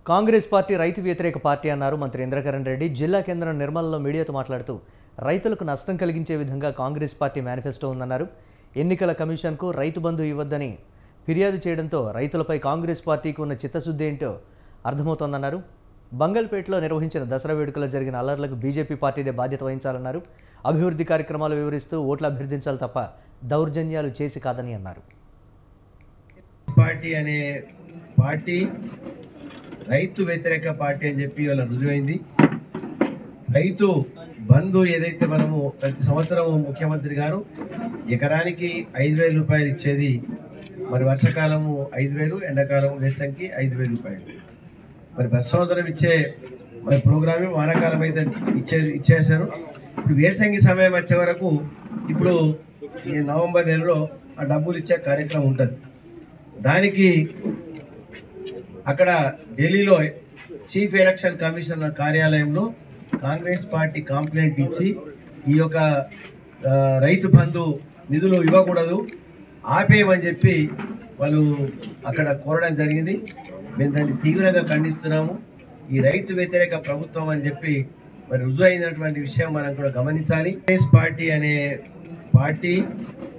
Congress party రైతు వ్యతిరేక party అన్నారు మంత్రి ఇంద్రకరణ్ రెడ్డి జిల్లా కేంద్రం నిర్మలలో మీడియాతో మాట్లాడుతూ రైతులకు నష్టం కలిగించే విధంగా కాంగ్రెస్ పార్టీ మేనిఫెస్టో ఉందన్నారు ఎన్నికల కమిషన్కు రైతు బంధు ఇవ్వద్దని ఫిర్యాదు చేయడంతో రైతులపై కాంగ్రెస్ పార్టీకి ఉన్న చిత్తశుద్ధి ఏంటో అర్థమవుతోందన్నారు బంగల్పేటలో నిర్వహించిన దసరా వేడుకలో జరిగిన అల్లర్లకు బీజేపీ పార్టీనే బాధ్యత వహించాలన్నారు అభివృద్ధి కార్యక్రమాలు వివరిస్తూ ఓట్లు అభ్యర్థించాలి తప్ప దౌర్జన్యాలు చేసి కాదని అన్నారు పార్టీ అనే పార్టీ రైతు వ్యతిరేక పార్టీ అని చెప్పి వాళ్ళ రుజువైంది రైతు బంధు ఏదైతే మనము ప్రతి సంవత్సరం ముఖ్యమంత్రి గారు ఎకరానికి ఐదు వేల రూపాయలు ఇచ్చేది మరి వర్షాకాలము ఐదు వేలు ఎండాకాలం వేసంకి ఐదు వేల రూపాయలు మరి ప్రతి సంవత్సరం ఇచ్చే మరి ప్రోగ్రామ్ వానాకాలం అయితే ఇచ్చే ఇచ్చేశారు ఇప్పుడు వేసంగి సమయం వచ్చే వరకు ఇప్పుడు ఈ నవంబర్ నెలలో ఆ డబ్బులు ఇచ్చే కార్యక్రమం ఉంటుంది దానికి అక్కడ ఢిల్లీలో చీఫ్ ఎలక్షన్ కమిషనర్ కార్యాలయంలో కాంగ్రెస్ పార్టీ కంప్లైంట్ ఇచ్చి ఈ యొక్క ఆ, రైతు బంధు నిధులు ఇవ్వకూడదు ఆపేయమని చెప్పి వాళ్ళు అక్కడ కోరడం జరిగింది మేము దాన్ని తీవ్రంగా ఖండిస్తున్నాము ఈ రైతు వ్యతిరేక ప్రభుత్వం అని చెప్పి మరి రుజువు అయినటువంటి విషయం మనం కూడా గమనించాలి కాంగ్రెస్ పార్టీ అనే పార్టీ